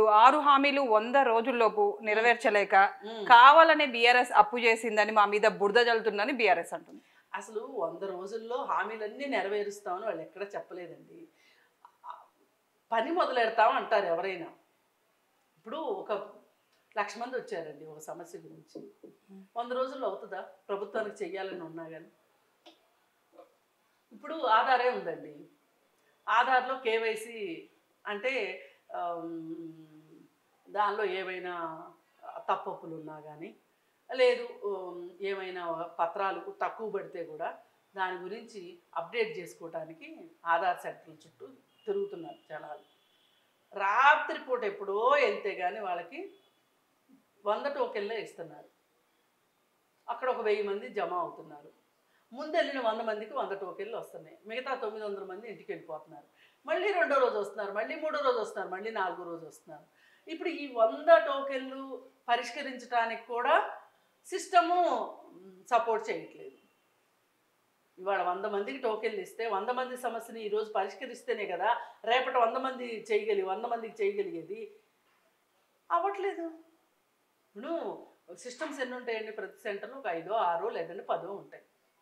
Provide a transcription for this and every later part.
ఆరు హామీలు వంద రోజుల్లోపు నెరవేర్చలేక కావాలని బీఆర్ఎస్ అప్పు చేసిందని మా మీద బురద జల్లుతుందని బీఆర్ఎస్ అంటుంది అసలు వంద రోజుల్లో హామీలన్నీ నెరవేరుస్తామని వాళ్ళు ఎక్కడ చెప్పలేదండి పని మొదలెడతాం అంటారు ఎవరైనా ఇప్పుడు ఒక లక్ష మంది వచ్చారండి ఒక సమస్య గురించి వంద రోజుల్లో అవుతుందా ప్రభుత్వానికి చెయ్యాలని ఉన్నా కానీ ఇప్పుడు ఆధారే ఉందండి ఆధార్లో కేవైసీ అంటే ఆమ్, దానిలో ఏమైనా తప్పప్పులు ఉన్నా కానీ లేదు ఉమ్, ఏమైనా పత్రాలు తక్కువ పడితే కూడా దాని గురించి అప్డేట్ చేసుకోవడానికి ఆధార్ సెంటర్ల చుట్టూ తిరుగుతున్నారు జనాలు రాత్రిపూట ఎప్పుడో వెళ్తే కానీ వాళ్ళకి వంద టోకెన్లే ఇస్తున్నారు అక్కడ ఒక వెయ్యి మంది జమ అవుతున్నారు ముందు వెళ్ళిన వంద మందికి వంద టోకెన్లు వస్తున్నాయి మిగతా తొమ్మిది వందల మంది ఇంటికి వెళ్ళిపోతున్నారు మళ్ళీ రెండో రోజు వస్తున్నారు మళ్ళీ మూడో రోజు వస్తున్నారు మళ్ళీ నాలుగో రోజు వస్తున్నారు ఇప్పుడు ఈ వంద టోకెన్లు పరిష్కరించడానికి కూడా సిస్టము సపోర్ట్ చేయట్లేదు ఇవాళ వంద మందికి టోకెన్లు ఇస్తే వంద మంది సమస్యని ఈరోజు పరిష్కరిస్తేనే కదా రేపటి వంద మంది చేయగలి వంద మందికి చేయగలిగేది అవ్వట్లేదు ఇప్పుడు సిస్టమ్స్ ఎన్ని ఉంటాయండి ప్రతి సెంటర్లో ఒక ఐదో ఆరో లేదంటే పదో ఉంటాయి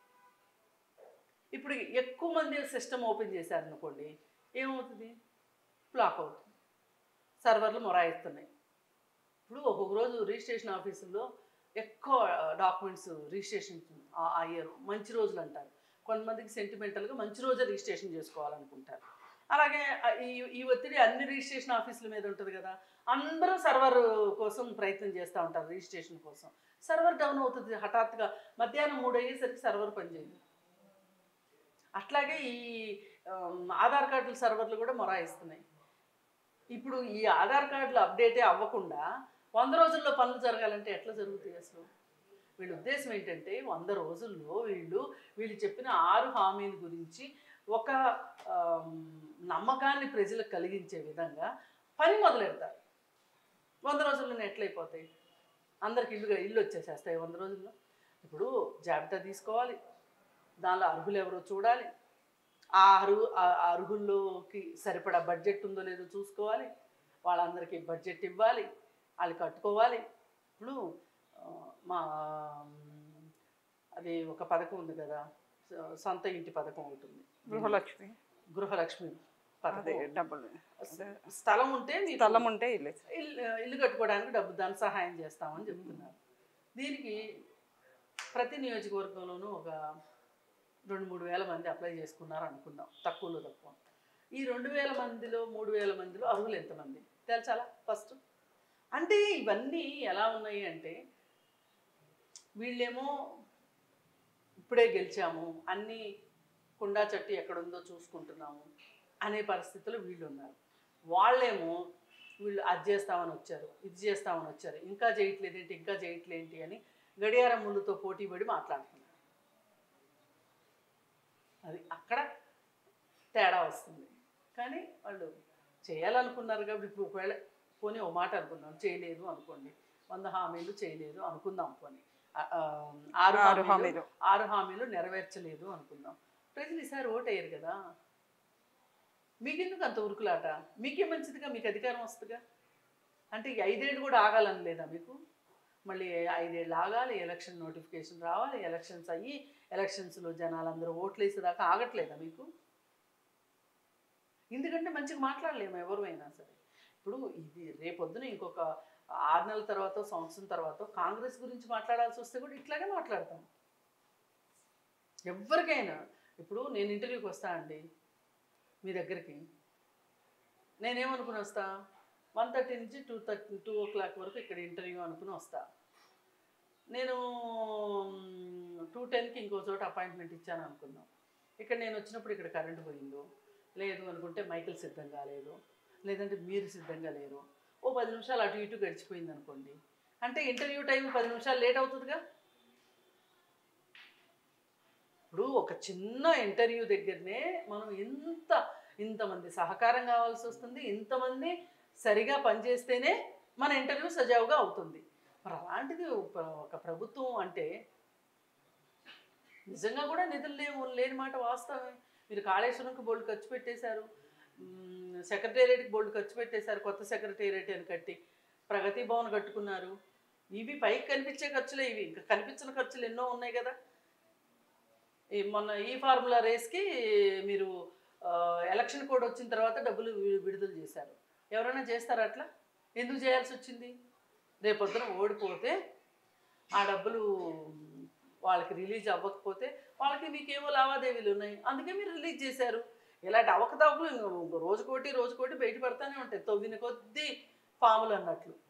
ఇప్పుడు ఎక్కువ మంది సిస్టమ్ ఓపెన్ చేశారనుకోండి ఏమవుతుంది బ్లాక్ అవుతుంది సర్వర్లు మొరాయిస్తున్నాయి ఇప్పుడు ఒక్కొక్క రోజు రిజిస్ట్రేషన్ ఆఫీసుల్లో ఎక్కువ డాక్యుమెంట్స్ రిజిస్ట్రేషన్ అయ్యారు మంచి రోజులు అంటారు కొంతమందికి సెంటిమెంటల్గా మంచి రోజే రిజిస్ట్రేషన్ చేసుకోవాలనుకుంటారు అలాగే ఆ, ఈ ఈ ఒత్తిడి అన్ని రిజిస్ట్రేషన్ ఆఫీసుల మీద ఉంటుంది కదా అందరూ సర్వర్ కోసం ప్రయత్నం చేస్తూ ఉంటారు రిజిస్ట్రేషన్ కోసం సర్వర్ డౌన్ అవుతుంది హఠాత్తుగా మధ్యాహ్నం మూడు అయ్యేసరికి సర్వర్ పనిచేయదు అట్లాగే ఈ ఆమ్, ఆధార్ కార్డుల సర్వర్లు కూడా మొరాయిస్తున్నాయి ఇప్పుడు ఈ ఆధార్ కార్డులు అప్డేటే అవ్వకుండా వంద రోజుల్లో పనులు జరగాలంటే ఎట్లా జరుగుతాయి అసలు వీళ్ళ ఉద్దేశం ఏంటంటే వంద రోజుల్లో వీళ్ళు వీళ్ళు చెప్పిన ఆరు హామీల గురించి ఒక ఆమ్, నమ్మకాన్ని ప్రజలకు కలిగించే విధంగా పని మొదలెడతారు వంద రోజుల్లోనే ఎట్లయిపోతాయి అందరికి ఇల్లుగా ఇల్లు వచ్చేసేస్తాయి వంద రోజుల్లో ఇప్పుడు జాబితా తీసుకోవాలి దానిలో అర్హులు ఎవరో చూడాలి ఆ అర్హు ఆ అర్హుల్లోకి సరిపడా బడ్జెట్ ఉందో లేదో చూసుకోవాలి వాళ్ళందరికీ బడ్జెట్ ఇవ్వాలి వాళ్ళు కట్టుకోవాలి ఇప్పుడు ఆ, మా మ్, అది ఒక పథకం ఉంది కదా సొ- సొంత ఇంటి పథకం ఒకటి ఉంది గృహలక్ష్మి గృహలక్ష్మి అదే పథకం డబ్బులు స్థలం ఉంటే మీకు స్థలం ఉంటే ఇల్లు ఇల్లు ఇల్లు కట్టుకోవడానికి డబ్బు దాని సహాయం చేస్తామని చెప్తున్నారు దీనికి ప్రతి నియోజకవర్గంలోనూ ఒక రెండు మూడు వేల మంది అప్లై చేసుకున్నారు అనుకుందాం తక్కువలో తక్కువ ఈ రెండు వేల మందిలో మూడు వేల మందిలో అర్హులు ఎంతమంది తెలుసాలా ఫస్ట్ అంటే ఇవన్నీ ఎలా ఉన్నాయి అంటే వీళ్ళేమో ఇప్పుడే గెలిచాము అన్నీ కుండా చట్టి ఎక్కడుందో చూసుకుంటున్నాము అనే పరిస్థితుల్లో వీళ్ళు ఉన్నారు వాళ్ళేమో వీళ్ళు అది చేస్తామని వచ్చారు ఇది చేస్తామని వచ్చారు ఇంకా చేయట్లేదేంటి ఇంకా చేయట్లేంటి అని గడియారం ముందుతో పోటీ పడి మాట్లాడుతున్నారు అది అక్కడ తేడా వస్తుంది కానీ వాళ్ళు చేయాలనుకున్నారు కాబట్టి ఇప్పుడు ఒకవేళ పోనీ ఓ మాట అనుకుందాం చేయలేదు అనుకోండి వంద హామీలు చేయలేదు అనుకుందాం పోనీ ఆ, ఆ, ఆరు ఆరు హామీలు హామీలు. ఆరు హామీలు నెరవేర్చలేదు అనుకుందాం ప్రజలు ఈసారి ఓటేయరు కదా మీకెందుకు అంత ఉరుకులాట మీకే మంచిదిగా మీకు అధికారం వస్తుందిగా అంటే ఈ ఐదేళ్ళు కూడా ఆగాలని లేదా మీకు మళ్ళీ ఐదేళ్ళు ఆగాలి ఎలక్షన్ నోటిఫికేషన్ రావాలి ఎలక్షన్స్ అయ్యి ఎలక్షన్స్లో జనాలందరూ ఓట్లు వేసేదాకా ఆగట్లేదా మీకు ఎందుకంటే మంచిగా మాట్లాడలేము ఎవరైనా సరే ఇప్పుడు ఇది రేపొద్దున ఇంకొక ఆరు నెలల తర్వాత సంవత్సరం తర్వాత కాంగ్రెస్ గురించి మాట్లాడాల్సి వస్తే కూడా ఇట్లాగే మాట్లాడతాం ఎవరికైనా ఇప్పుడు నేను ఇంటర్వ్యూకి వస్తా అండి మీ దగ్గరికి నేనేమనుకుని వస్తా వన్ థర్టీ నుంచి two thirty two o'clock వరకు ఇక్కడ ఇంటర్వ్యూ అనుకుని వస్తా నేను టూ టెన్కి ఇంకో చోట అపాయింట్మెంట్ ఇచ్చాను అనుకుందాం ఇక్కడ నేను వచ్చినప్పుడు ఇక్కడ కరెంట్ పోయిందో లేదు అనుకుంటే మైకిల్ సిద్ధం కాలేదు లేదంటే మీరు సిద్ధంగా లేరు ఓ పది నిమిషాలు అటు ఇటు గడిచిపోయింది అనుకోండి అంటే ఇంటర్వ్యూ టైం పది నిమిషాలు లేట్ అవుతుందిగా ఇప్పుడు ఒక చిన్న ఇంటర్వ్యూ దగ్గరనే మనం ఎంత ఇంతమంది సహకారం కావాల్సి వస్తుంది ఇంతమంది సరిగా పనిచేస్తేనే మన ఇంటర్వ్యూ సజావుగా అవుతుంది మరి అలాంటిది ఒక- ఒక ప్రభుత్వం అంటే నిజంగా కూడా నిధులు లేవు లేని మాట వాస్తవమే మీరు కాళేశ్వరంకి బోల్డ్ ఖర్చు పెట్టేశారు సెక్రటేరియట్కి బోల్డ్ ఖర్చు పెట్టేశారు కొత్త సెక్రటేరియట్ అని కట్టి ప్రగతి భవన్ కట్టుకున్నారు ఇవి పైకి కనిపించే ఖర్చులే ఇవి ఇంకా కనిపించిన ఖర్చులు ఎన్నో ఉన్నాయి కదా ఈ మొన్న ఈ ఫార్ములా రేస్కి మీరు ఆ, ఎలక్షన్ కోడ్ వచ్చిన తర్వాత డబ్బులు వి- విడుదల చేశారు ఎవరైనా చేస్తారా అట్లా ఎందుకు చేయాల్సి వచ్చింది రేపొద్దున ఓడిపోతే ఆ డబ్బులు వాళ్ళకి రిలీజ్ అవ్వకపోతే వాళ్ళకి మీకేమో లావాదేవీలు ఉన్నాయి అందుకే మీరు రిలీజ్ చేశారు ఇలాంటి అవకతవకలు ఇంక రోజుకోటి రోజుకోటి బయట పడతానే ఉంటాయి తొవ్విన కొద్దీ పాములు అన్నట్లు